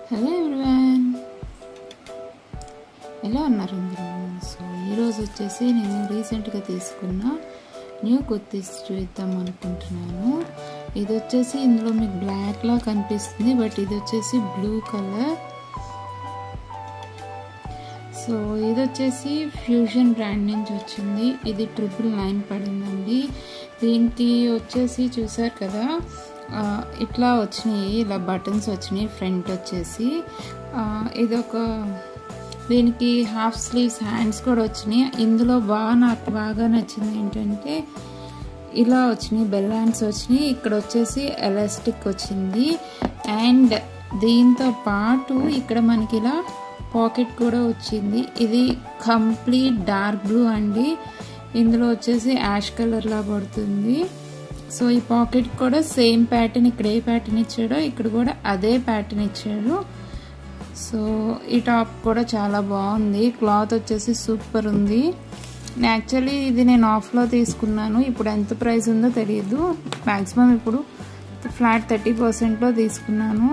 hello everyone ఎలా ఉన్నారు అందరూ సో ఈరోజు వచ్చేసి నేను రీసెంట్గా తీసుకున్న న్యూ కుర్తీస్ చూద్దాం అనుకుంటున్నాను ఇది వచ్చేసి ఇందులో మీకు బ్లాక్లా కనిపిస్తుంది బట్ ఇది వచ్చేసి బ్లూ కలర్ సో ఇది వచ్చేసి ఫ్యూజన్ బ్రాండ్ నుంచి వచ్చింది ఇది ట్రిపుల్ నైన్ పడిందండి దీనికి వచ్చేసి చూసారు కదా ఇట్లా వచ్చినాయి ఇలా బటన్స్ వచ్చినాయి ఫ్రంట్ వచ్చేసి ఇది ఒక దీనికి హాఫ్ స్లీవ్స్ హ్యాండ్స్ కూడా వచ్చినాయి ఇందులో బాగా నాకు బాగా నచ్చింది ఏంటంటే ఇలా వచ్చినాయి బెల్ హ్యాండ్స్ వచ్చినాయి ఇక్కడ వచ్చేసి ఎలాస్టిక్ వచ్చింది అండ్ దీంతో పాటు ఇక్కడ మనకి ఇలా పాకెట్ కూడా వచ్చింది ఇది కంప్లీట్ డార్క్ బ్లూ అండి ఇందులో వచ్చేసి యాష్ కలర్లా పడుతుంది సో ఈ పాకెట్ కూడా సేమ్ ప్యాటర్న్ ఇక్కడ ఏ ప్యాటర్న్ ఇచ్చాడో ఇక్కడ కూడా అదే ప్యాటర్న్ ఇచ్చాడు సో ఈ టాప్ కూడా చాలా బాగుంది క్లాత్ వచ్చేసి సూపర్ ఉంది యాక్చువల్లీ ఇది నేను ఆఫ్లో తీసుకున్నాను ఇప్పుడు ఎంత ప్రైస్ ఉందో తెలియదు మ్యాక్సిమం ఇప్పుడు ఫ్లాట్ థర్టీ పర్సెంట్లో తీసుకున్నాను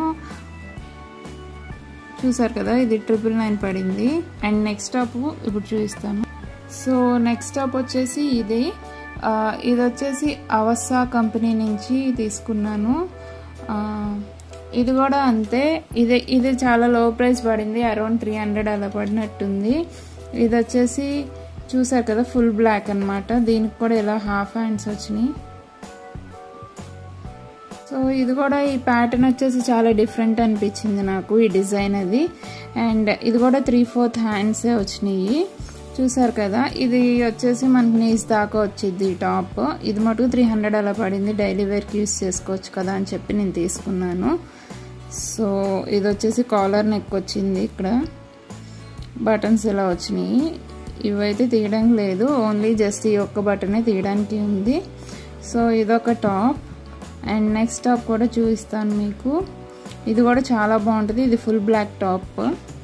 చూసారు కదా ఇది ట్రిపుల్ నైన్ పడింది అండ్ నెక్స్ట్ టాప్ ఇప్పుడు చూపిస్తాను సో నెక్స్ట్ టాప్ వచ్చేసి ఇది ఇది వచ్చేసి అవసా కంపెనీ నుంచి తీసుకున్నాను ఇది కూడా అంతే ఇది ఇది చాలా లో ప్రైస్ పడింది అరౌండ్ త్రీ హండ్రెడ్ అలా పడినట్టుంది ఇది వచ్చేసి చూసారు కదా ఫుల్ బ్లాక్ అనమాట దీనికి కూడా ఇలా హాఫ్ హ్యాండ్స్ వచ్చినాయి సో ఇది కూడా ఈ ప్యాటర్న్ వచ్చేసి చాలా డిఫరెంట్ అనిపించింది నాకు ఈ డిజైన్ అది అండ్ ఇది కూడా త్రీ ఫోర్త్ హ్యాండ్సే వచ్చినాయి చూసారు కదా ఇది వచ్చేసి మనకి నీస్ దాకా వచ్చింది ఈ టాప్ ఇది మటుకు త్రీ హండ్రెడ్ అలా పడింది డైలీ వేర్కి యూస్ చేసుకోవచ్చు కదా అని చెప్పి నేను తీసుకున్నాను సో ఇది వచ్చేసి కాలర్ నెక్ వచ్చింది ఇక్కడ బటన్స్ ఇలా వచ్చినాయి ఇవైతే తీయడం లేదు ఓన్లీ జస్ట్ ఈ ఒక్క బటనే తీయడానికి ఉంది సో ఇదొక టాప్ అండ్ నెక్స్ట్ టాప్ కూడా చూపిస్తాను మీకు ఇది కూడా చాలా బాగుంటుంది ఇది full black top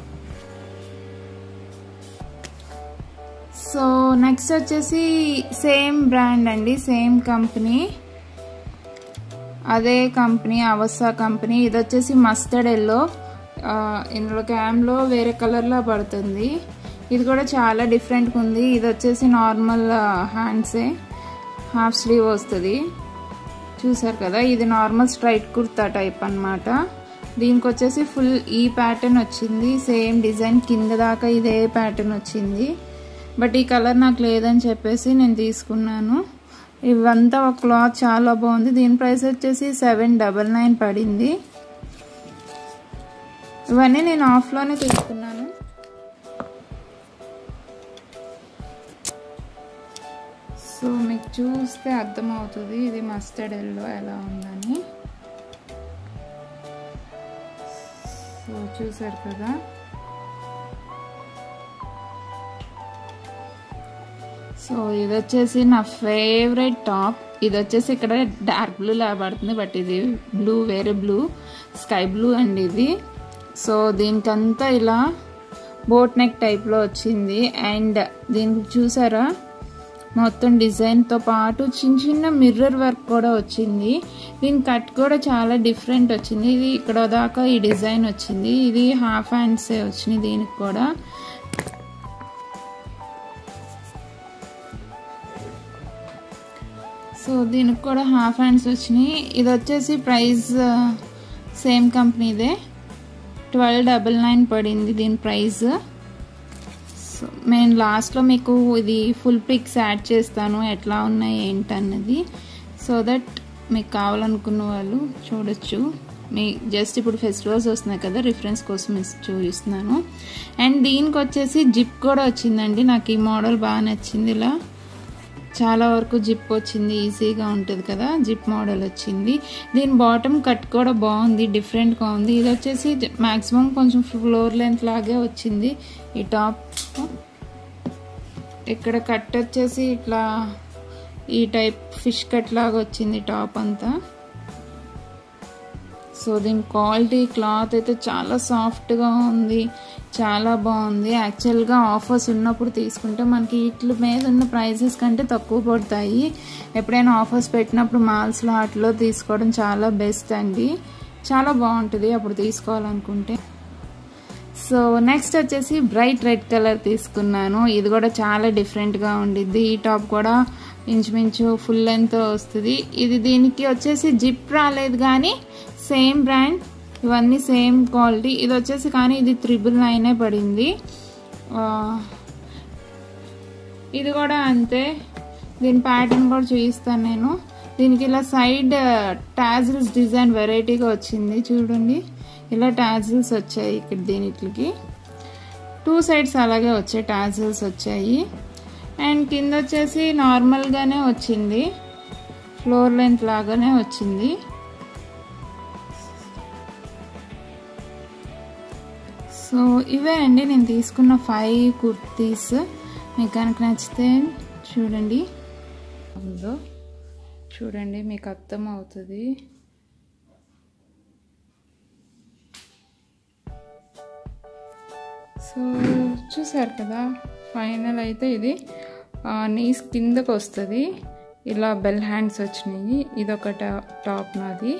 so next వచ్చేసి సేమ్ బ్రాండ్ అండి సేమ్ కంపెనీ అదే కంపెనీ అవసా కంపెనీ ఇది వచ్చేసి మస్టర్డ్ ఎల్లో ఇందులో క్యామ్లో వేరే కలర్లో పడుతుంది ఇది కూడా చాలా డిఫరెంట్గా ఉంది ఇది వచ్చేసి నార్మల్ హ్యాండ్సే హాఫ్ స్లీవ్ వస్తుంది చూసారు కదా ఇది నార్మల్ స్ట్రైట్ కుర్తా టైప్ అనమాట దీనికి వచ్చేసి ఫుల్ ఈ ప్యాటర్న్ వచ్చింది సేమ్ డిజైన్ కింద దాకా ఇదే ప్యాటర్న్ వచ్చింది బట్ ఈ కలర్ నాకు లేదని చెప్పేసి నేను తీసుకున్నాను ఇవంతా ఒక క్లాత్ చాలా బాగుంది దీని ప్రైస్ వచ్చేసి సెవెన్ డబల్ నైన్ పడింది ఇవన్నీ నేను ఆఫ్లోనే తీసుకున్నాను సో మీకు చూస్తే అర్థమవుతుంది ఇది మస్టర్డ్ ఎల్లో ఎలా ఉందని సో చూసారు కదా సో ఇది వచ్చేసి నా ఫేవరెట్ టాప్ ఇది వచ్చేసి ఇక్కడ డార్క్ బ్లూ లా పడుతుంది బట్ ఇది బ్లూ వేరే బ్లూ స్కై బ్లూ అండి ఇది సో దీనికంతా ఇలా బోట్ నెక్ టైప్లో వచ్చింది అండ్ దీనికి చూసారా మొత్తం డిజైన్తో పాటు చిన్న చిన్న మిర్రర్ వర్క్ కూడా వచ్చింది దీని కట్ కూడా చాలా డిఫరెంట్ వచ్చింది ఇది ఇక్కడ దాకా ఈ డిజైన్ వచ్చింది ఇది హాఫ్ హ్యాండ్సే వచ్చినాయి దీనికి కూడా సో దీనికి కూడా హాఫ్ హ్యాండ్స్ వచ్చినాయి ఇది వచ్చేసి ప్రైస్ సేమ్ కంపెనీదే ట్వెల్వ్ డబల్ నైన్ పడింది దీని ప్రైస్ సో నేను లాస్ట్లో మీకు ఇది ఫుల్ పిక్స్ యాడ్ చేస్తాను ఎట్లా ఉన్నాయి ఏంటన్నది సో దట్ మీకు కావాలనుకున్న వాళ్ళు చూడొచ్చు మీ జస్ట్ ఇప్పుడు ఫెస్టివల్స్ వస్తున్నాయి కదా రిఫరెన్స్ కోసం చూపిస్తున్నాను అండ్ దీనికి వచ్చేసి జిప్ కూడా వచ్చిందండి నాకు ఈ మోడల్ బాగా నచ్చింది ఇలా చాలా వరకు జిప్ వచ్చింది ఈజీగా ఉంటుంది కదా జిప్ మోడల్ వచ్చింది దీని బాటమ్ కట్ కూడా బాగుంది డిఫరెంట్గా ఉంది ఇది వచ్చేసి మ్యాక్సిమం కొంచెం ఫ్లోర్ లెంత్ లాగే వచ్చింది ఈ టాప్ ఇక్కడ కట్ వచ్చేసి ఇట్లా ఈ టైప్ ఫిష్ కట్ లాగా వచ్చింది టాప్ అంతా సో దీని క్వాలిటీ క్లాత్ అయితే చాలా సాఫ్ట్గా ఉంది చాలా బాగుంది యాక్చువల్గా ఆఫర్స్ ఉన్నప్పుడు తీసుకుంటే మనకి వీటి మీద ఉన్న ప్రైజెస్ కంటే తక్కువ పడతాయి ఎప్పుడైనా ఆఫర్స్ పెట్టినప్పుడు మాల్స్లో వాటిలో తీసుకోవడం చాలా బెస్ట్ అండి చాలా బాగుంటుంది అప్పుడు తీసుకోవాలనుకుంటే సో నెక్స్ట్ వచ్చేసి బ్రైట్ రెడ్ కలర్ తీసుకున్నాను ఇది కూడా చాలా డిఫరెంట్గా ఉండిద్ది ఈ టాప్ కూడా ఇంచుమించు ఫుల్ లెంత్ వస్తుంది ఇది దీనికి వచ్చేసి జిప్ రాలేదు కానీ సేమ్ బ్రాండ్ ఇవన్నీ సేమ్ క్వాలిటీ ఇది వచ్చేసి కానీ ఇది త్రిబుల్ నైనే పడింది ఇది కూడా అంతే దీని ప్యాటర్న్ కూడా చూపిస్తాను నేను దీనికి ఇలా సైడ్ టాజిల్స్ డిజైన్ వెరైటీగా వచ్చింది చూడండి ఇలా టాజిల్స్ వచ్చాయి ఇక్కడ దీనికి టూ సైడ్స్ అలాగే వచ్చాయి టాజిల్స్ వచ్చాయి అండ్ కింద వచ్చేసి నార్మల్గానే వచ్చింది ఫ్లోర్ లెంత్ లాగానే వచ్చింది సో ఇవే అండి నేను తీసుకున్న ఫైవ్ కుర్తీస్ మీకు కనుక నచ్చితే చూడండి ఉందో చూడండి మీకు అర్థం అవుతుంది సో చూసారు కదా ఫైనల్ అయితే ఇది నీస్ కిందకు వస్తుంది ఇలా బెల్ హ్యాండ్స్ వచ్చినాయి ఇది ఒక టాప్ నాది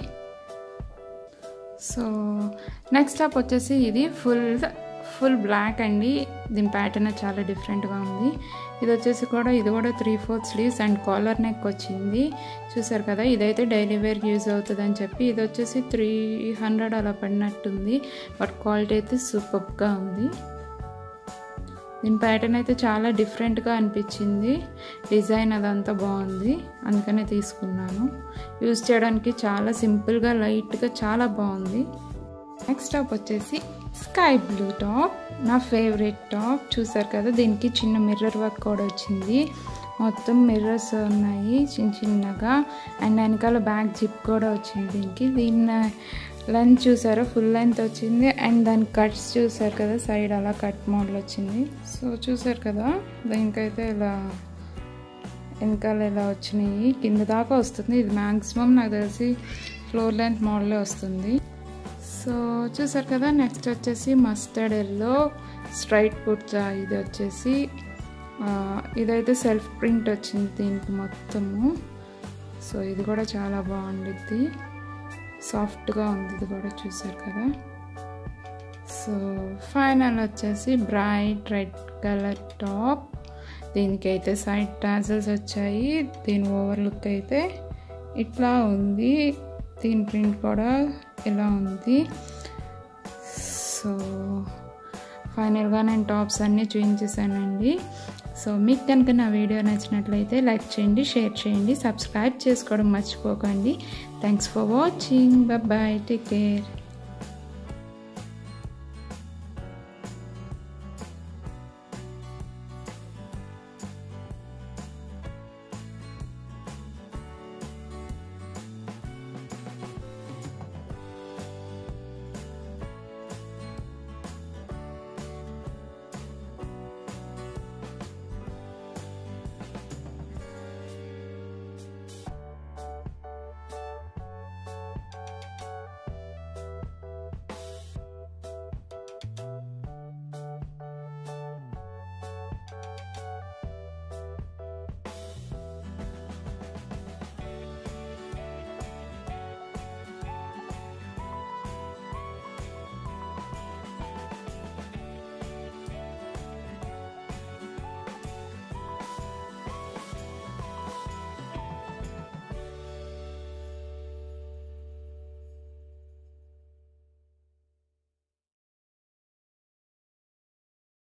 సో నెక్స్ట్ టాప్ వచ్చేసి ఇది ఫుల్ ఫుల్ బ్లాక్ అండి దీని ప్యాటర్న్ చాలా డిఫరెంట్గా ఉంది ఇది వచ్చేసి కూడా ఇది కూడా three fourth sleeves and collar neck వచ్చింది చూసారు కదా ఇదైతే డైలీ వేర్కి యూజ్ అవుతుంది అని చెప్పి ఇది వచ్చేసి త్రీ హండ్రెడ్ అలా పడినట్టుంది బట్ క్వాలిటీ అయితే సూపర్గా ఉంది దీని ప్యాటర్న్ అయితే చాలా డిఫరెంట్గా అనిపించింది డిజైన్ అదంతా బాగుంది అందుకనే తీసుకున్నాను యూజ్ చేయడానికి చాలా సింపుల్గా లైట్గా చాలా బాగుంది నెక్స్ట్ టాప్ వచ్చేసి స్కై బ్లూ టాప్ నా ఫేవరెట్ టాప్ చూసారు కదా దీనికి చిన్న మిర్రర్ వర్క్ కూడా వచ్చింది మొత్తం మిర్రర్స్ ఉన్నాయి చిన్న చిన్నగా అండ్ వెనకాల బ్యాక్ జిప్ కూడా వచ్చింది దీనికి దీన్ని లెంత్ చూసారా ఫుల్ లెంత్ వచ్చింది అండ్ దాని కట్స్ చూసారు కదా సైడ్ అలా కట్ మోడల్ వచ్చింది సో చూసారు కదా దీనికైతే ఇలా వెనకాల ఇలా వచ్చినాయి కింద దాకా వస్తుంది ఇది మ్యాక్సిమం నాకు తెలిసి ఫ్లోర్ లెంత్ మోడలే వస్తుంది సో చూసారు కదా నెక్స్ట్ వచ్చేసి మస్టర్డ్ ఎల్లో స్ట్రైట్ కుర్తా ఇది వచ్చేసి ఇదైతే సెల్ఫ్ ప్రింట్ వచ్చింది దీనికి మొత్తము సో ఇది కూడా చాలా బాగుండిద్ది సాఫ్ట్గా ఉంది ఇది కూడా చూసారు కదా సో ఫైనల్ వచ్చేసి బ్రైట్ రెడ్ కలర్ టాప్ దీనికైతే సైడ్ టాజల్స్ వచ్చాయి దీని ఓవర్ లుక్ అయితే ఇట్లా ఉంది దీని ప్రింట్ కూడా ఇలా ఉంది సో ఫైనల్గా నేను టాప్స్ అన్నీ చూపించేసానండి సో మీకు కనుక నా వీడియో నచ్చినట్లయితే లైక్ చేయండి షేర్ చేయండి సబ్స్క్రైబ్ చేసుకోవడం మర్చిపోకండి thanks for watching bye take care